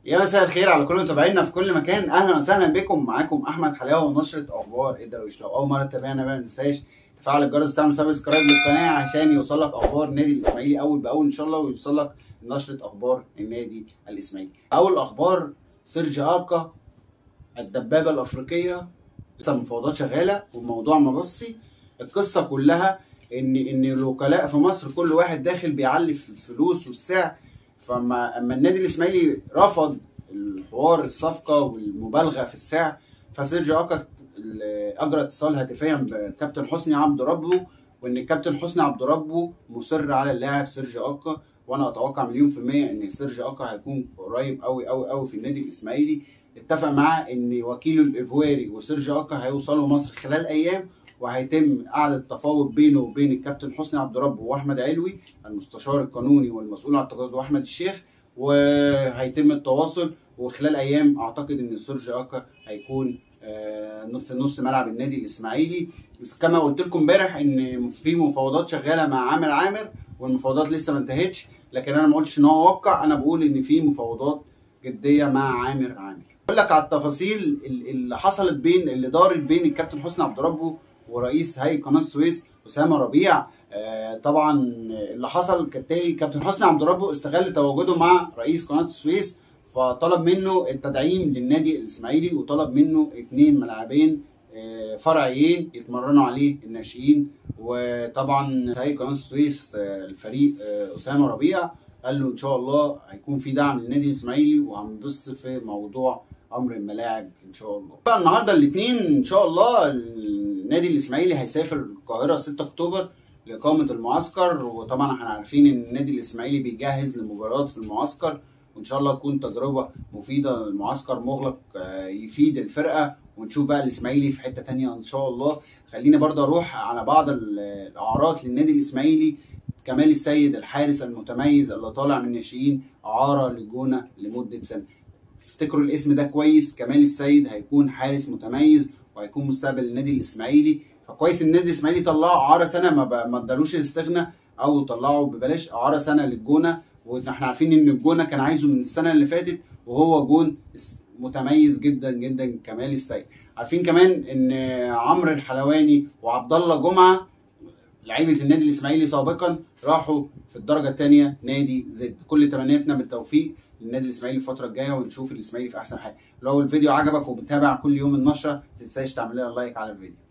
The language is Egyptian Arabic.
يا مساء الخير على كل متابعينا في كل مكان اهلا وسهلا بكم معاكم احمد حلاوه ونشره اخبار الدرويش لو اول مره تتابعنا بقى ما تنساش تفعل الجرس وتعمل سبسكرايب للقناه عشان يوصلك اخبار نادي الاسماعيلي اول باول ان شاء الله ويوصلك نشره اخبار النادي الاسماعيلي اول اخبار سيرج اكا الدبابه الافريقيه لسه المفاوضات شغاله والموضوع مبصي القصه كلها ان ان الوكلاء في مصر كل واحد داخل بيعلي في الفلوس والسعر فما اما النادي الاسماعيلي رفض الحوار الصفقه والمبالغه في السعر فسيرجيو اكا اجرى اتصال هاتفيا بكابتن حسني عبد ربه وان الكابتن حسني عبد ربه مصر على اللاعب سيرجيو اكا وانا اتوقع مليون في الميه ان سيرجيو اكا هيكون قريب قوي قوي قوي في النادي الاسماعيلي اتفق معاه ان وكيله الايفواري وسيرجيو اكا هيوصلوا مصر خلال ايام وهيتم قعده تفاوض بينه وبين الكابتن حسني عبد ربه واحمد علوي المستشار القانوني والمسؤول عن التقاعد واحمد الشيخ وهيتم التواصل وخلال ايام اعتقد ان سيرج اكا هيكون في نص ملعب النادي الاسماعيلي بس كما قلت لكم امبارح ان في مفاوضات شغاله مع عامر عامر والمفاوضات لسه ما انتهتش لكن انا ما قلتش ان هو وقع انا بقول ان في مفاوضات جديه مع عامر عامر اقول لك على التفاصيل اللي حصلت بين اللي دارت بين الكابتن حسني عبد ربه ورئيس هيئه قناه السويس اسامه ربيع آه طبعا اللي حصل كالتالي كابتن حسني عبد ربه استغل تواجده مع رئيس قناه السويس فطلب منه التدعيم للنادي الاسماعيلي وطلب منه اثنين ملاعبين آه فرعيين يتمرنوا عليه الناشئين وطبعا هيئه قناه السويس آه الفريق اسامه ربيع قال له ان شاء الله هيكون في دعم للنادي الاسماعيلي وهنبص في موضوع امر الملاعب ان شاء الله. بقى النهارده الاثنين ان شاء الله النادي الاسماعيلي هيسافر القاهره 6 اكتوبر لاقامه المعسكر وطبعا احنا عارفين ان النادي الاسماعيلي بيجهز لمباريات في المعسكر وان شاء الله تكون تجربه مفيده المعسكر مغلق يفيد الفرقه ونشوف بقى الاسماعيلي في حته تانية ان شاء الله خليني برضه اروح على بعض الاعراض للنادي الاسماعيلي كمال السيد الحارس المتميز اللي طالع من الناشئين اعاره للجونه لمده سنه افتكروا الاسم ده كويس كمال السيد هيكون حارس متميز وهيكون مستقبل النادي الاسماعيلي فكويس ان النادي الاسماعيلي طلعوا اعاره سنه ما ما ادالوش الاستغنى او طلعوا ببلاش اعاره سنه للجونه واحنا عارفين ان الجونه كان عايزه من السنه اللي فاتت وهو جون متميز جدا جدا كمال السيد عارفين كمان ان عمرو الحلواني وعبد الله جمعه لعيبه النادي الاسماعيلي سابقا راحوا في الدرجه الثانيه نادي زد كل تمنياتنا بالتوفيق للنادي الاسماعيلي الفتره الجايه ونشوف الاسماعيلي في احسن حاجه لو الفيديو عجبك وبتابع كل يوم النشره ما تنساش تعمل لنا لايك على الفيديو